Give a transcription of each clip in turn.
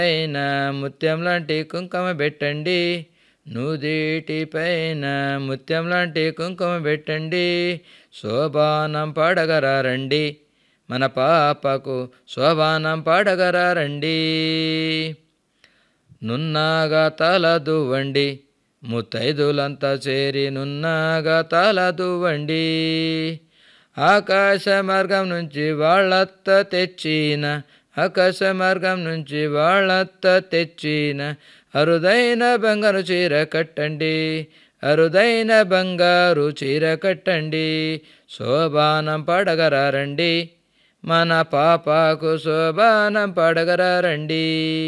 పైన ముత్యం లాంటి కుంకుమ పెట్టండి నుదిటి పైన ముత్యం లాంటి కుంకుమ పెట్టండి శోభానం పాడగరారండి మన పాపకు శోభానం పాడగరారండి నున్నాగా తల దువ్వండి ముత్తైదులంతా చేరి నున్నాగా తల దువ్వండి ఆకాశ మార్గం నుంచి వాళ్ళత్త తెచ్చిన ఆకాశ మార్గం నుంచి వాళ్ళత్త తెచ్చిన అరుదైన బంగారు చీర కట్టండి అరుదైన బంగారు చీర కట్టండి శోభానం పడగరారండి మన పాపకు శోభానం పడగరారండి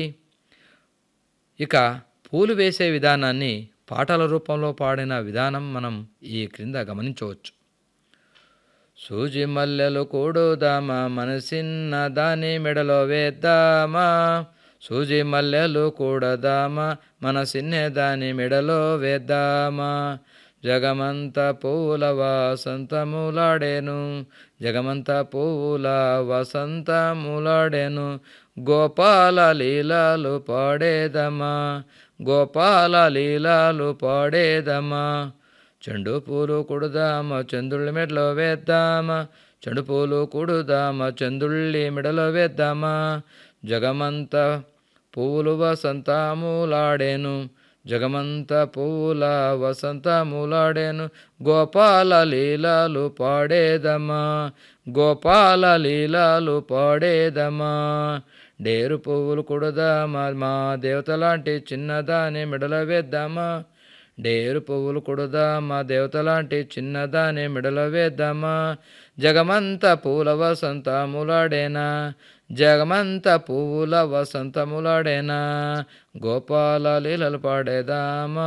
ఇక పూలు వేసే విధానాన్ని పాటల రూపంలో పాడిన విధానం మనం ఈ క్రింద గమనించవచ్చు సూజి మల్లెలు కూడుదామా మనసిన్న దాని మెడలో వేద్దామా సూజి మల్లెలు కూడదామా మనసిన్నే దాని మెడలో వేద్దామా జగమంత పువ్వుల వసంతములాడేను జగమంత పువ్వుల వసంతములాడేను గోపాల లీలాలు పాడేదమా గోపాల లీలాలు పాడేదమా చెండు పూలు కుడుదామా చంద్రుళ్ళ మెడలో వేద్దామా చెండు పూలు కుడుదామా చంద్రుళ్ళి మెడలో వేద్దామా జగమంత పువ్వులు వసంతములాడేను జగమంత పువ్వుల వసంతములాడేను గోపాల లీలాలు పాడేదమా గోపాల లీలాలు పాడేదమా డేరు పువ్వులు కుడదామా మా దేవత లాంటి చిన్నదాని మెడల వేద్దామా డేరు పువ్వులు కుడదామా దేవత లాంటి చిన్నదాని మెడల వేద్దామా జగమంత పూల వసంతములాడేనా జగమంత పువ్వుల వసంతములాడేనా గోపాల లీలలు పాడేదామా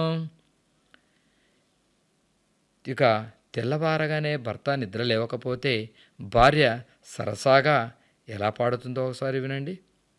ఇక తెల్లవారగానే భర్త నిద్ర లేవకపోతే భార్య సరసాగా ఎలా పాడుతుందో ఒకసారి వినండి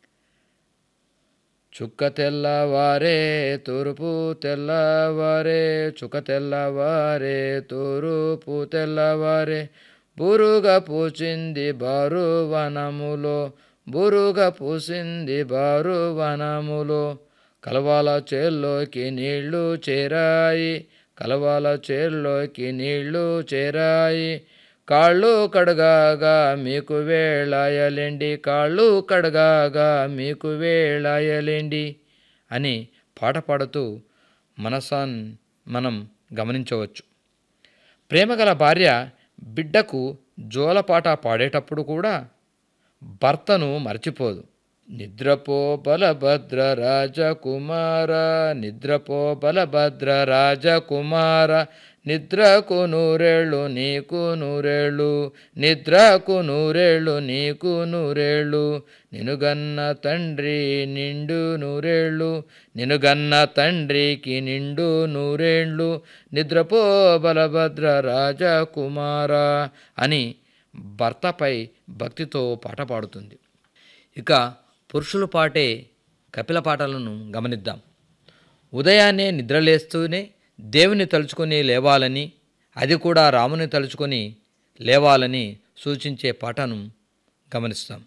చుక్క తెల్లవారే తూర్పు తెల్లవారే చుక్క తెల్లవారే తూర్పు తెల్లవారే బురుగా పూచింది బారు వనములో బురుగా పూసింది బారు వనములో కలవాల చేల్లోకి నీళ్లు చేరాయి కలవాల చేల్లోకి నీళ్లు చేరాయి కాళ్ళు కడగాగా మీకు వేళాయలేండి కాళ్ళు కడగాగా మీకు వేళాయలేండి అని పాట పాడుతూ మనసాన్ మనం గమనించవచ్చు ప్రేమగల భార్య బిడ్డకు జోలపాట పాడేటప్పుడు కూడా భర్తను మర్చిపోదు నిద్రపో బలభద్ర రాజకుమార నిద్రపో బలభద్ర రాజకుమార నిద్రకు నూరేళ్ళు నీకు నూరేళ్ళు నిద్రకు నూరేళ్ళు నీకు నూరేళ్ళు నినుగన్న తండ్రి నిండు నూరేళ్ళు నినుగన్న తండ్రికి నిండు నూరేళ్ళు నిద్రపో బలభద్ర రాజకుమార అని భర్తపై భక్తితో పాట పాడుతుంది ఇక పురుషులు పాటే కపిల పాటలను గమనిద్దాం ఉదయాన్నే నిద్రలేస్తూనే దేవుని తలుచుకొని లేవాలని అది కూడా రాముని తలుచుకొని లేవాలని సూచించే పాటను గమనిస్తాం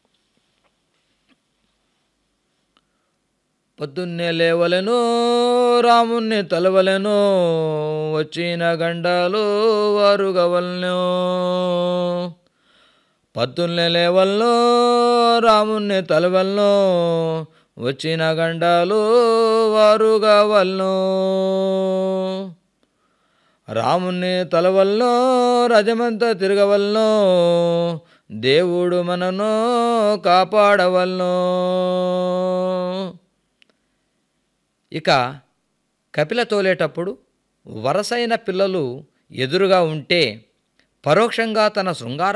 పొద్దున్నే లేవలెను రాముణ్ణి తలవలెను వచ్చిన గండాలు వారు గవలను పొద్దున్నే లేవలను రాముణ్ణి తలవలను వచ్చిన గండాలు వారు కావలను రాముణ్ణి తలవల్లో రజమంతా తిరగవలను దేవుడు మనను కాపాడవలను ఇక కపిల తోలేటప్పుడు వరసైన పిల్లలు ఎదురుగా ఉంటే పరోక్షంగా తన శృంగార